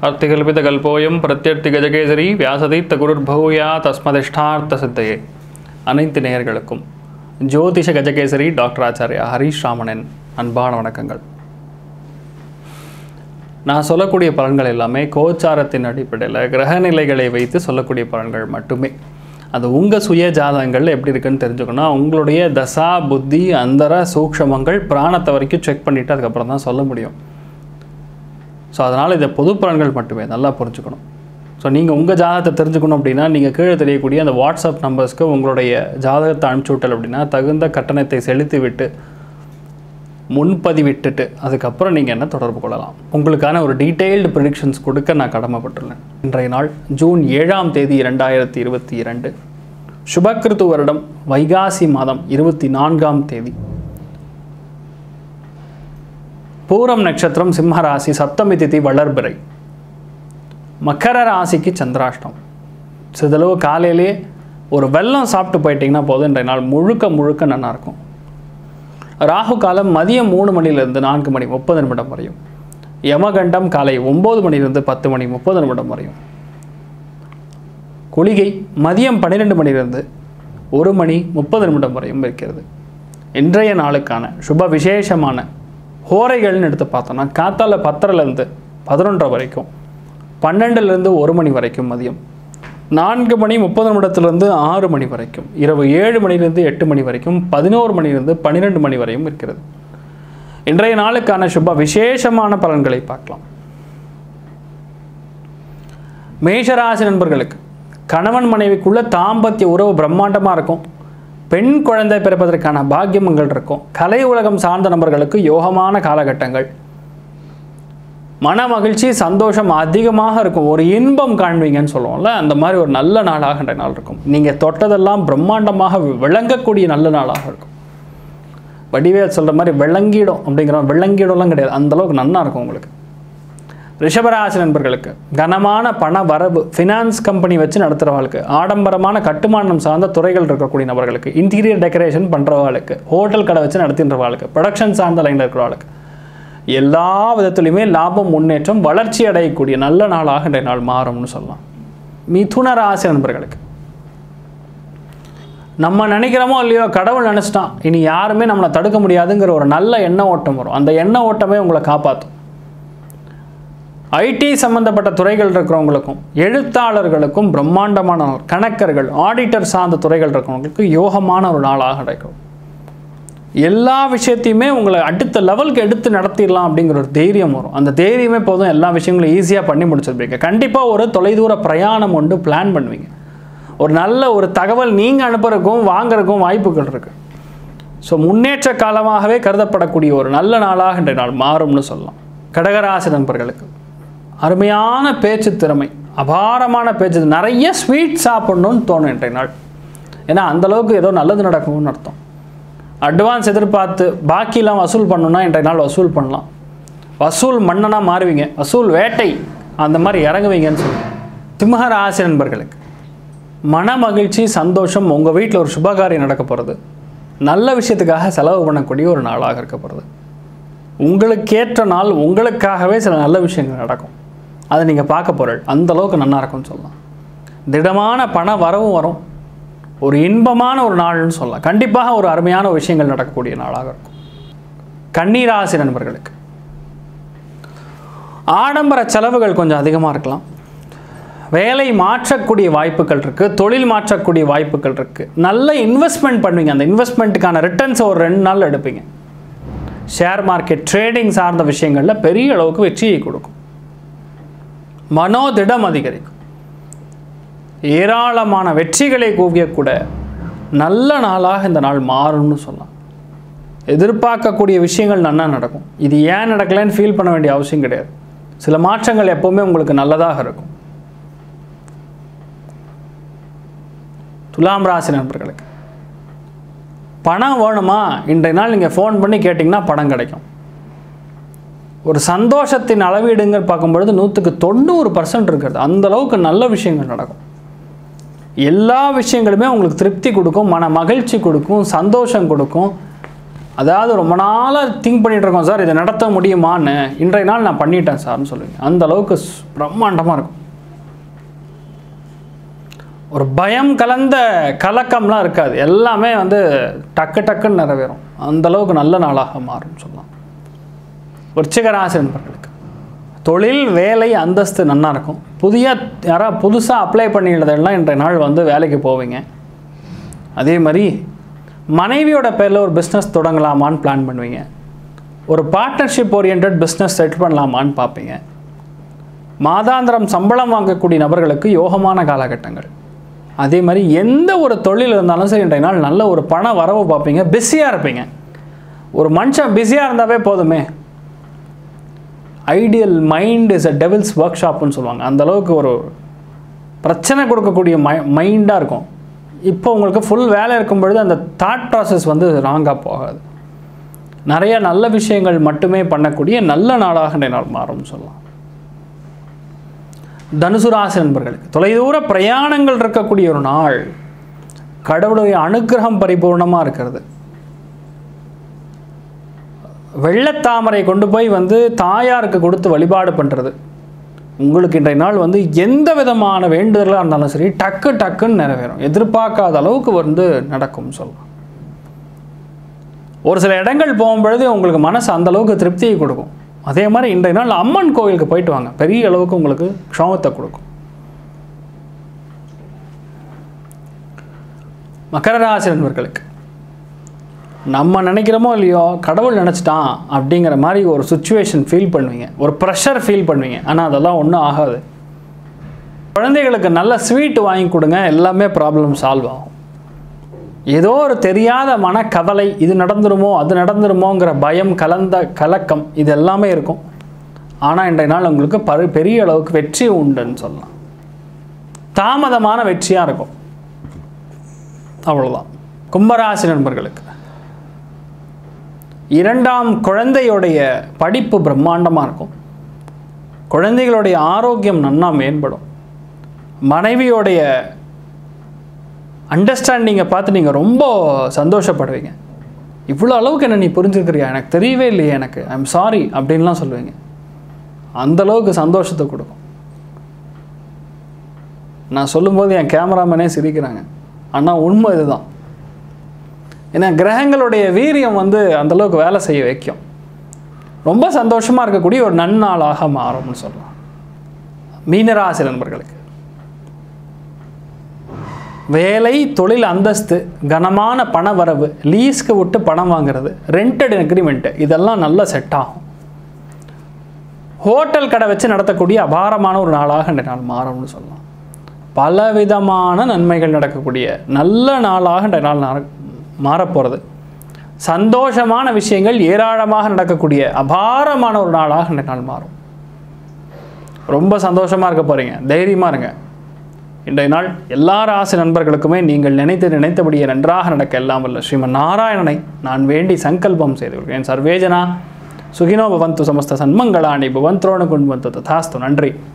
அர்த்திகல்பிதகல்போயம் பிரத்யர்த்தி கஜகேசரி வியாசதீர்த்த குருர்பூயா தஸ்மதிஷ்டார்த்த சித்தையே அனைத்து நேயர்களுக்கும் ஜோதிஷ கஜகேசரி டாக்டர் ஆச்சாரியா ஹரீஷ் ராமனின் அன்பான வணக்கங்கள் நான் சொல்லக்கூடிய பலன்கள் எல்லாமே கோச்சாரத்தின் அடிப்படையில் கிரகநிலைகளை வைத்து சொல்லக்கூடிய பலன்கள் மட்டுமே அது உங்கள் சுய ஜாதகங்கள் எப்படி இருக்குன்னு தெரிஞ்சுக்கணும் உங்களுடைய தசா புத்தி அந்தர சூக்ஷமங்கள் பிராணத்தை வரைக்கும் செக் பண்ணிவிட்டு அதுக்கப்புறம் தான் சொல்ல முடியும் ஸோ அதனால் இதை பொது பலன்கள் மட்டுமே நல்லா புரிஞ்சுக்கணும் ஸோ நீங்கள் உங்கள் ஜாதகத்தை தெரிஞ்சுக்கணும் அப்படின்னா நீங்கள் கீழே தெரியக்கூடிய அந்த வாட்ஸ்அப் நம்பர்ஸ்க்கு உங்களுடைய ஜாதகத்தை அனுப்பிச்சி விட்டல் அப்படின்னா தகுந்த கட்டணத்தை செலுத்தி விட்டு முன்பதிவிட்டுட்டு அதுக்கப்புறம் நீங்கள் என்ன தொடர்பு கொள்ளலாம் உங்களுக்கான ஒரு டீட்டெயில்டு ப்ரிடிக்ஷன்ஸ் கொடுக்க நான் கடமைப்பட்டுள்ளேன் இன்றைய நாள் ஜூன் ஏழாம் தேதி இரண்டாயிரத்தி இருபத்தி இரண்டு சுபக்கிருத்து வருடம் வைகாசி மாதம் இருபத்தி நான்காம் தேதி பூரம் நட்சத்திரம் சிம்ம ராசி சப்தமி திதி வளர்பிறை மக்கர ராசிக்கு சந்திராஷ்டம் சிறிதளவு காலையிலே ஒரு வெல்லம் சாப்பிட்டு போயிட்டீங்கன்னா போதும் இன்றைய நாள் முழுக்க முழுக்க நல்லா இருக்கும் ராகு காலம் மதியம் மூணு மணிலிருந்து நான்கு மணி முப்பது நிமிடம் வரையும் யமகண்டம் காலை ஒம்பது மணிலிருந்து பத்து மணி முப்பது நிமிடம் வரையும் குளிகை மதியம் பன்னிரெண்டு மணிலிருந்து ஒரு மணி முப்பது நிமிடம் வரையும் இருக்கிறது இன்றைய நாளுக்கான சுப விசேஷமான ஹோரைகள்னு எடுத்து பார்த்தோம்னா காத்தால பத்தரைலேருந்து பதினொன்றரை வரைக்கும் பன்னெண்டுலேருந்து ஒரு மணி வரைக்கும் மதியம் நான்கு மணி முப்பது நிமிடத்திலிருந்து ஆறு மணி வரைக்கும் இரவு ஏழு மணிலிருந்து எட்டு மணி வரைக்கும் பதினோரு மணிலிருந்து பன்னிரெண்டு மணி வரையும் இருக்கிறது இன்றைய நாளுக்கான சுப விசேஷமான பலன்களை பார்க்கலாம் மேஷராசி நண்பர்களுக்கு கணவன் மனைவிக்குள்ள தாம்பத்திய உறவு பிரம்மாண்டமாக இருக்கும் பெண் குழந்தை பிறப்பதற்கான பாக்கியங்கள் இருக்கும் கலை உலகம் சார்ந்த நபர்களுக்கு யோகமான காலகட்டங்கள் மன மகிழ்ச்சி சந்தோஷம் அதிகமாக இருக்கும் ஒரு இன்பம் காண்பீங்கன்னு சொல்லுவோம்ல அந்த மாதிரி ஒரு நல்ல நாளாக நாள் இருக்கும் நீங்கள் தொட்டதெல்லாம் பிரம்மாண்டமாக விளங்கக்கூடிய நல்ல நாளாக இருக்கும் வடிவேல் சொல்கிற மாதிரி விளங்கிடும் அப்படிங்கிற விளங்கிடம்லாம் கிடையாது அந்தளவுக்கு நன்னா இருக்கும் உங்களுக்கு ரிஷபராசி நண்பர்களுக்கு கனமான பண வரவு ஃபினான்ஸ் கம்பெனி வச்சு நடத்துகிறவர்களுக்கு ஆடம்பரமான கட்டுமானம் சார்ந்த துறைகள் இருக்கக்கூடிய நபர்களுக்கு இன்டீரியர் டெக்கரேஷன் பண்ணுறவர்களுக்கு ஹோட்டல் கடை வச்சு நடத்தின்றவாளுக்கு ப்ரொடக்ஷன் சார்ந்த லைனில் இருக்கிறவர்களுக்கு எல்லா விதத்துலையுமே லாபம் முன்னேற்றம் வளர்ச்சி அடையக்கூடிய நல்ல நாளாக இன்றைய நாள் மாறும்னு சொல்லலாம் மிதுன ராசி நண்பர்களுக்கு நம்ம நினைக்கிறோமோ இல்லையோ கடவுள் நினச்சிட்டான் இனி யாருமே நம்மளை தடுக்க முடியாதுங்கிற ஒரு நல்ல எண்ண ஓட்டம் வரும் அந்த எண்ண ஓட்டமே உங்களை காப்பாற்றும் ஐடி சம்பந்தப்பட்ட துறைகள் இருக்கிறவங்களுக்கும் எழுத்தாளர்களுக்கும் பிரம்மாண்டமான நாள் கணக்கர்கள் ஆடிட்டர் சார்ந்த துறைகள் இருக்கிறவங்களுக்கு யோகமான ஒரு நாளாக கிடைக்கும் எல்லா விஷயத்தையுமே உங்களை அடுத்த லெவலுக்கு எடுத்து நடத்திடலாம் அப்படிங்கிற ஒரு தைரியம் வரும் அந்த தைரியமே போதும் எல்லா விஷயங்களும் ஈஸியாக பண்ணி முடிச்சிருப்பீங்க கண்டிப்பாக ஒரு தொலைதூர பிரயாணம் ஒன்று பிளான் பண்ணுவீங்க ஒரு நல்ல ஒரு தகவல் நீங்கள் அனுப்புறதுக்கும் வாங்குறதுக்கும் வாய்ப்புகள் இருக்குது ஸோ முன்னேற்ற காலமாகவே கருதப்படக்கூடிய ஒரு நல்ல நாளாக இன்றைய நாள் மாறும்னு சொல்லலாம் கடகராசி நண்பர்களுக்கு அருமையான பேச்சு திறமை அபாரமான பேச்சு நிறைய ஸ்வீட் சாப்பிட்ணுன்னு தோணும் இன்றைய நாள் ஏன்னா அந்தளவுக்கு ஏதோ நல்லது நடக்கும்னு அர்த்தம் அட்வான்ஸ் எதிர்பார்த்து பாக்கிலாம் வசூல் பண்ணணும்னா இன்றைய நாள் வசூல் பண்ணலாம் வசூல் மன்னனாக மாறுவீங்க வசூல் வேட்டை அந்த மாதிரி இறங்குவீங்கன்னு சொல்லுவேன் சிம்ம ராசி நண்பர்களுக்கு மன மகிழ்ச்சி சந்தோஷம் உங்கள் வீட்டில் ஒரு சுபகாரியம் நடக்க போகிறது நல்ல விஷயத்துக்காக செலவு பண்ணக்கூடிய ஒரு நாளாக இருக்க போகிறது உங்களுக்கேற்ற நாள் உங்களுக்காகவே சில நல்ல விஷயங்கள் நடக்கும் அதை நீங்கள் பார்க்க போகிற அந்த அளவுக்கு நல்லா இருக்கும்னு சொல்லலாம் திடமான பண வரவும் வரும் ஒரு இன்பமான ஒரு நாள்னு சொல்லலாம் கண்டிப்பாக ஒரு அருமையான விஷயங்கள் நடக்கக்கூடிய நாளாக இருக்கும் கண்ணீராசி நண்பர்களுக்கு ஆடம்பர செலவுகள் கொஞ்சம் அதிகமாக இருக்கலாம் வேலை மாற்றக்கூடிய வாய்ப்புகள் இருக்குது தொழில் மாற்றக்கூடிய வாய்ப்புகள் இருக்குது நல்ல இன்வெஸ்ட்மெண்ட் பண்ணுவீங்க அந்த இன்வெஸ்ட்மெண்ட்டுக்கான ரிட்டர்ன்ஸ் ஒரு ரெண்டு நாள் எடுப்பீங்க ஷேர் மார்க்கெட் ட்ரேடிங் சார்ந்த விஷயங்களில் பெரிய அளவுக்கு வெற்றியை கொடுக்கும் மனோதிடம் அதிகரிக்கும் ஏராளமான வெற்றிகளை குவியக்கூட நல்ல நாளாக இந்த நாள் மாறும்னு சொல்லலாம் எதிர்பார்க்கக்கூடிய விஷயங்கள் நன்னா நடக்கும் இது ஏன் நடக்கலைன்னு ஃபீல் பண்ண வேண்டிய அவசியம் கிடையாது சில மாற்றங்கள் எப்போவுமே உங்களுக்கு நல்லதாக இருக்கும் துலாம் ராசி நண்பர்களுக்கு பணம் வேணுமா இன்றைய நாள் நீங்கள் ஃபோன் பண்ணி கேட்டிங்கன்னா பணம் கிடைக்கும் ஒரு சந்தோஷத்தின் அளவீடுங்க பார்க்கும்பொழுது நூற்றுக்கு தொண்ணூறு பர்சன்ட் இருக்கிறது அந்த அளவுக்கு நல்ல விஷயங்கள் நடக்கும் எல்லா விஷயங்களுமே உங்களுக்கு திருப்தி கொடுக்கும் மன மகிழ்ச்சி கொடுக்கும் சந்தோஷம் கொடுக்கும் அதாவது ரொம்ப நாளாக திங்க் பண்ணிட்டு இருக்கோம் சார் இதை நடத்த முடியுமான்னு இன்றைய நாள் நான் பண்ணிட்டேன் சார்னு சொல்லுவீங்க அந்த அளவுக்கு ஸ்- பிரம்மாண்டமாக இருக்கும் ஒரு பயம் கலந்த கலக்கம்லாம் இருக்காது எல்லாமே வந்து டக்கு டக்குன்னு நிறைவேறும் அந்த அளவுக்கு நல்ல நாளாக மாறும் சொல்லலாம் விருச்சிக ராசி நண்பர்களுக்கு தொழில் வேலை அந்தஸ்து நன்னா இருக்கும் புதிய யாராவது புதுசாக அப்ளை பண்ணிடுறதெல்லாம் இன்றைய நாள் வந்து வேலைக்கு போவீங்க அதே மாதிரி மனைவியோட பேரில் ஒரு பிஸ்னஸ் தொடங்கலாமான்னு பிளான் பண்ணுவீங்க ஒரு பார்ட்னர்ஷிப் ஓரியன்ட் பிஸ்னஸ் செட் பண்ணலாமான்னு பார்ப்பீங்க மாதாந்திரம் சம்பளம் வாங்கக்கூடிய நபர்களுக்கு யோகமான காலகட்டங்கள் அதே மாதிரி எந்த ஒரு தொழில் இருந்தாலும் சரி இன்றைய நாள் நல்ல ஒரு பண வரவு பார்ப்பீங்க பிஸியாக இருப்பீங்க ஒரு மனுஷன் பிஸியாக இருந்தாவே போதுமே ideal mind is a devil's work ஷாப்னு சொல்லுவாங்க அந்த அளவுக்கு ஒரு பிரச்சனை கொடுக்கக்கூடிய மை மைண்டாக இருக்கும் இப்போ உங்களுக்கு ஃபுல் வேலை இருக்கும் பொழுது அந்த தாட் ப்ராசஸ் வந்து ராங்காக போகாது நிறைய நல்ல விஷயங்கள் மட்டுமே பண்ணக்கூடிய நல்ல நாளாக இன்றைய நாள் மாறும்னு சொல்லலாம் தனுசு ராசி நண்பர்களுக்கு தொலைதூர பிரயாணங்கள் இருக்கக்கூடிய ஒரு நாள் கடவுளுடைய அனுக்கிரகம் பரிபூர்ணமாக இருக்கிறது வெள்ளத்தாமரை கொண்டு போய் வந்து தாயாருக்கு கொடுத்து வழிபாடு பண்ணுறது உங்களுக்கு இன்றைய நாள் வந்து எந்த விதமான வேண்டுதலாக இருந்தாலும் சரி டக்கு டக்குன்னு நிறைவேறும் எதிர்பார்க்காத அளவுக்கு வந்து நடக்கும் சொல்லலாம் ஒரு சில இடங்கள் போகும்பொழுது உங்களுக்கு மனசு அந்த அளவுக்கு திருப்தியை கொடுக்கும் அதே மாதிரி இன்றைய நாள் அம்மன் கோவிலுக்கு போயிட்டு வாங்க பெரிய அளவுக்கு உங்களுக்கு க்ஷமத்தை கொடுக்கும் மகர ராசி நண்பர்களுக்கு நம்ம நினைக்கிறோமோ இல்லையோ கடவுள் நினச்சிட்டான் அப்படிங்கிற மாதிரி ஒரு சுச்சுவேஷன் ஃபீல் பண்ணுவீங்க ஒரு ப்ரெஷர் ஃபீல் பண்ணுவீங்க ஆனால் அதெல்லாம் ஒன்றும் ஆகாது குழந்தைகளுக்கு நல்ல ஸ்வீட் வாங்கி கொடுங்க எல்லாமே ப்ராப்ளம் சால்வ் ஆகும் ஏதோ ஒரு தெரியாத மனக்கவலை இது நடந்துருமோ அது நடந்துருமோங்கிற பயம் கலந்த கலக்கம் இது எல்லாமே இருக்கும் ஆனால் இன்றைய நாள் உங்களுக்கு பரு பெரிய அளவுக்கு வெற்றி உண்டுன்னு சொல்லலாம் தாமதமான வெற்றியாக இருக்கும் அவ்வளோதான் கும்பராசி நண்பர்களுக்கு இரண்டாம் குழந்தையுடைய படிப்பு பிரம்மாண்டமாக இருக்கும் குழந்தைகளுடைய ஆரோக்கியம் நன்னா மேம்படும் மனைவியோடைய அண்டர்ஸ்டாண்டிங்கை பார்த்து நீங்கள் ரொம்ப சந்தோஷப்படுவீங்க இவ்வளோ அளவுக்கு என்ன நீ புரிஞ்சுக்கிறியா எனக்கு தெரியவே இல்லையே எனக்கு ஐம் சாரி அப்படின்லாம் சொல்லுவீங்க அந்த அளவுக்கு சந்தோஷத்தை கொடுக்கும் நான் சொல்லும்போது என் கேமராமேனே சிரிக்கிறாங்க ஆனால் உண்மை இதுதான் ஏன்னா கிரகங்களுடைய வீரியம் வந்து அந்தளவுக்கு வேலை செய்ய வைக்கும் ரொம்ப சந்தோஷமாக இருக்கக்கூடிய ஒரு நன்னாளாக மாறும்னு சொல்லலாம் மீனராசி நண்பர்களுக்கு வேலை தொழில் அந்தஸ்து கனமான பண வரவு லீஸ்க்கு விட்டு பணம் வாங்குறது ரெண்டட் அக்ரிமெண்ட்டு இதெல்லாம் நல்லா செட் ஆகும் ஹோட்டல் கடை வச்சு நடத்தக்கூடிய அபாரமான ஒரு நாளாக இந்த நாள் மாறும்னு சொல்லலாம் பலவிதமான நன்மைகள் நடக்கக்கூடிய நல்ல நாளாக இந்த நாள் நட- மாறப்போகிறது சந்தோஷமான விஷயங்கள் ஏராளமாக நடக்கக்கூடிய அபாரமான ஒரு நாளாக இந்த நாள் மாறும் ரொம்ப சந்தோஷமாக இருக்க போகிறீங்க தைரியமாக இருங்க இன்றைய நாள் எல்லா ராசி நண்பர்களுக்குமே நீங்கள் நினைத்து நினைத்தபடியே நன்றாக நடக்க எல்லாம் வல்ல ஸ்ரீமன் நாராயணனை நான் வேண்டி சங்கல்பம் செய்து கொள்கிறேன் சர்வேஜனா சுகினோ பவந்து சமஸ்த சன்மங்களாணி பவந்த்ரோண குண்வந்து ததாஸ்து நன்றி